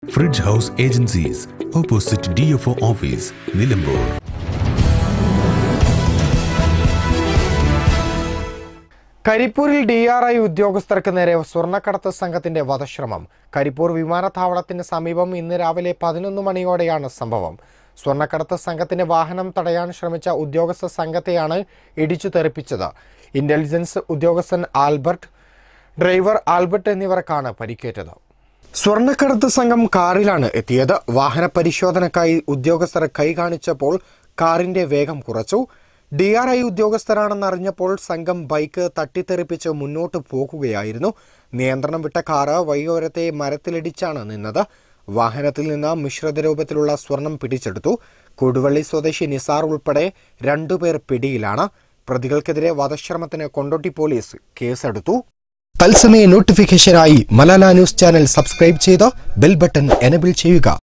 fridge house agencies opposite D F O office Nilambur കരിപ്പൂരിൽ D R I ഉദ്യോഗസ്ഥർക്ക് നേരെ സ്വർണ്ണക്കടത്ത് സംഘത്തിന്റെ വധശ്രമം കരിപ്പൂർ വിമാനത്താവളത്തിന് സമീപം ഇന്ന് രാവിലെ പതിനൊന്ന് മണിയോടെയാണ് സംഭവം സ്വർണ്ണക്കടത്ത് സംഘത്തിന്റെ വാഹനം തടയാൻ ശ്രമിച്ച ഉദ്യോഗസ്ഥ സംഘത്തെയാണ് ഇടിച്ചു തെറിപ്പിച്ചത് ഇന്റലിജൻസ് ഉദ്യോഗസ്ഥൻ ആൽബർട്ട് ഡ്രൈവർ ആൽബർട്ട് എന്നിവർക്കാണ് പരിക്കേറ്റത് സ്വർണ്ണക്കടത്ത് സംഘം കാറിലാണ് എത്തിയത് വാഹന പരിശോധനക്കായി ഉദ്യോഗസ്ഥർ കൈ കാണിച്ചപ്പോൾ കാറിന്റെ വേഗം കുറച്ചു ഡി ആർ ഐ ഉദ്യോഗസ്ഥരാണെന്നറിഞ്ഞപ്പോൾ സംഘം ബൈക്ക് തട്ടിത്തെറിപ്പിച്ച് മുന്നോട്ട് പോകുകയായിരുന്നു നിയന്ത്രണം വിട്ട കാറ് വഴിയോരത്തെ മരത്തിലിടിച്ചാണ് നിന്നത് വാഹനത്തിൽ നിന്ന് മിശ്രിത രൂപത്തിലുള്ള സ്വർണം പിടിച്ചെടുത്തു കൊടുവള്ളി സ്വദേശി നിസാർ ഉൾപ്പെടെ രണ്ടുപേർ പിടിയിലാണ് പ്രതികൾക്കെതിരെ വധശ്രമത്തിന് കൊണ്ടോട്ടി പോലീസ് കേസെടുത്തു തത്സമയ നോട്ടിഫിക്കേഷനായി മലാല ന്യൂസ് ചാനൽ സബ്സ്ക്രൈബ് ചെയ്ത് ബെൽ ബട്ടൺ എനബിൾ ചെയ്യുക